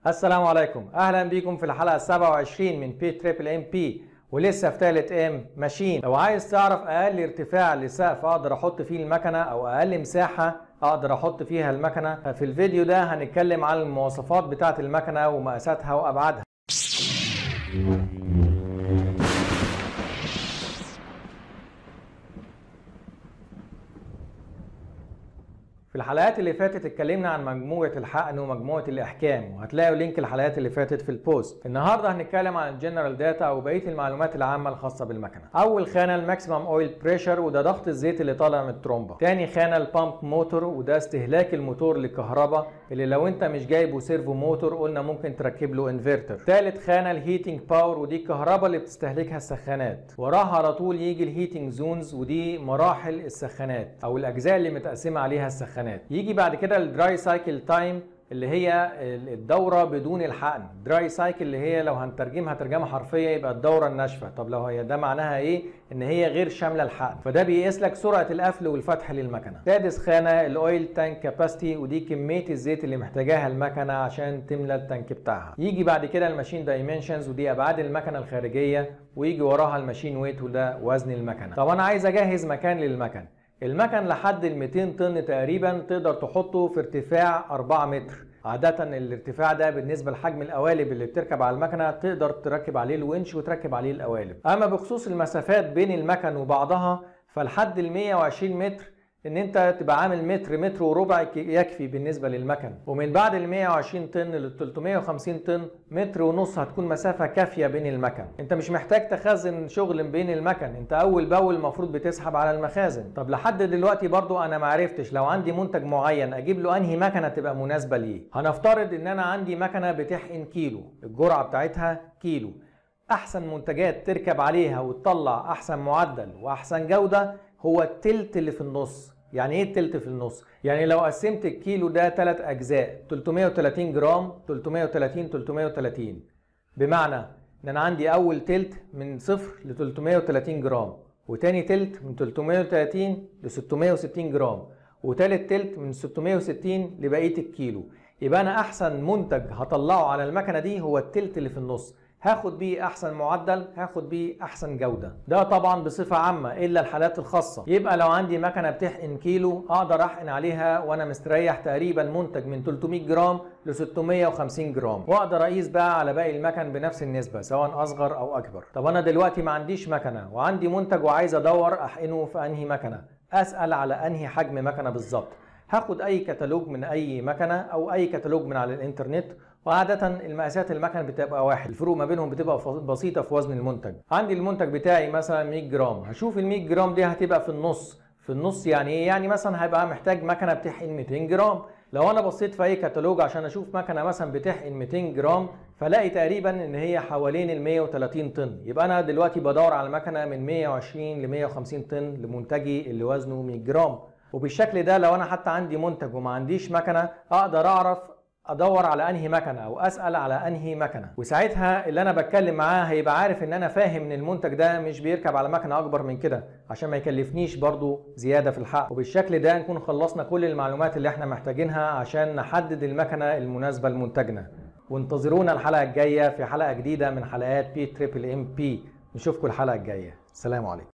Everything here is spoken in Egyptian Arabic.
السلام عليكم اهلا بيكم في الحلقه 27 من بي تريبل ام بي ولسه في تالت ام ماشين لو عايز تعرف اقل ارتفاع لسقف اقدر احط فيه المكنه او اقل مساحه اقدر احط فيها المكنه في الفيديو ده هنتكلم عن المواصفات بتاعه المكنه ومقاساتها وابعادها في الحلقات اللي فاتت اتكلمنا عن مجموعة الحقن ومجموعة الإحكام وهتلاقوا لينك الحلقات اللي فاتت في البوست النهاردة هنتكلم عن الجنرال داتا أو بقية المعلومات العامة الخاصة بالمكنة أول خانة الماكسيمم أويل بريشر وده ضغط الزيت اللي طالع من الترومبة تاني خانة البامب موتور وده استهلاك الموتور للكهرباء اللي لو انت مش جايبه سيرفو موتور قلنا ممكن تركب له انفرتر تالت خانة الهيتنج باور ودي الكهرباء اللي بتستهلكها السخانات وراها على طول يجي الهيتنج زونز ودي مراحل السخانات أو الأجزاء اللي متقسمة عليها السخانات يجي بعد كده الدراي سايكل تايم اللي هي الدورة بدون الحقن دراي سايكل اللي هي لو هنترجمها ترجمة حرفية يبقى الدورة الناشفة طب لو هي ده معناها ايه ان هي غير شاملة الحقن فده بيقيس لك سرعة القفل والفتح للمكنة سادس خانة الاويل تانك كاباسيتي ودي كمية الزيت اللي محتاجاها المكنة عشان تملى التانك بتاعها يجي بعد كده الماشين دايمنشنز ودي ابعاد المكنة الخارجية ويجي وراها الماشين ويت وده وزن المكنة طب انا عايز اجهز مكان للمكن المكن لحد ال 200 طن تقريبا تقدر تحطه في ارتفاع 4 متر عادة الارتفاع ده بالنسبة لحجم القوالب اللي بتركب على المكنة تقدر تركب عليه الونش وتركب عليه القوالب أما بخصوص المسافات بين المكن وبعضها فلحد ال 120 متر ان انت تبقى عامل متر متر وربع يكفي بالنسبه للمكن ومن بعد ال 120 طن لل 350 طن متر ونص هتكون مسافه كافيه بين المكن انت مش محتاج تخزن شغل بين المكن انت اول باول المفروض بتسحب على المخازن طب لحد دلوقتي برضو انا ما عرفتش لو عندي منتج معين اجيب له انهي مكنه تبقى مناسبه ليه هنفترض ان انا عندي مكنه بتحقن كيلو الجرعه بتاعتها كيلو احسن منتجات تركب عليها وتطلع احسن معدل واحسن جوده هو التلت اللي في النص يعني ايه التلت في النص؟ يعني لو قسمت الكيلو ده ثلاث اجزاء 330 جرام 330 330 بمعنى ان انا عندي اول تلت من صفر ل 330 جرام وتاني تلت من 330 ل 660 جرام وتالت تلت من 660 لبقيه الكيلو يبقى انا احسن منتج هطلعه على المكنه دي هو التلت اللي في النص هاخد بيه احسن معدل هاخد بيه احسن جوده ده طبعا بصفه عامه الا الحالات الخاصه يبقى لو عندي مكنه بتحقن كيلو اقدر احقن عليها وانا مستريح تقريبا منتج من 300 جرام ل 650 جرام واقدر اقيس بقى على باقي المكن بنفس النسبه سواء اصغر او اكبر طب انا دلوقتي ما عنديش مكنه وعندي منتج وعايز ادور احقنه في انهي مكنه اسال على انهي حجم مكنه بالظبط هاخد اي كتالوج من اي مكنه او اي كتالوج من على الانترنت وعادة المقاسات المكن بتبقى واحد الفروق ما بينهم بتبقى بسيطة في وزن المنتج عندي المنتج بتاعي مثلا 100 جرام هشوف ال 100 جرام دي هتبقى في النص في النص يعني ايه يعني مثلا هيبقى محتاج مكنة بتحقن 200 جرام لو انا بصيت في اي كتالوج عشان اشوف مكنه مثلا بتحقن 200 جرام فلاقي تقريبا ان هي حوالين ال 130 طن يبقى انا دلوقتي بدور على مكنه من 120 ل 150 طن لمنتجي اللي وزنه 100 جرام وبالشكل ده لو انا حتى عندي منتج وما عنديش مكنه اقدر اعرف ادور على انهي مكنه او اسال على انهي مكنه وساعتها اللي انا بتكلم معاه هيبقى عارف ان انا فاهم ان المنتج ده مش بيركب على مكنه اكبر من كده عشان ما يكلفنيش برضو زياده في الحق وبالشكل ده نكون خلصنا كل المعلومات اللي احنا محتاجينها عشان نحدد المكنه المناسبه لمنتجنا وانتظرونا الحلقه الجايه في حلقه جديده من حلقات بي تريبل ام بي نشوفكم الحلقه الجايه سلام عليكم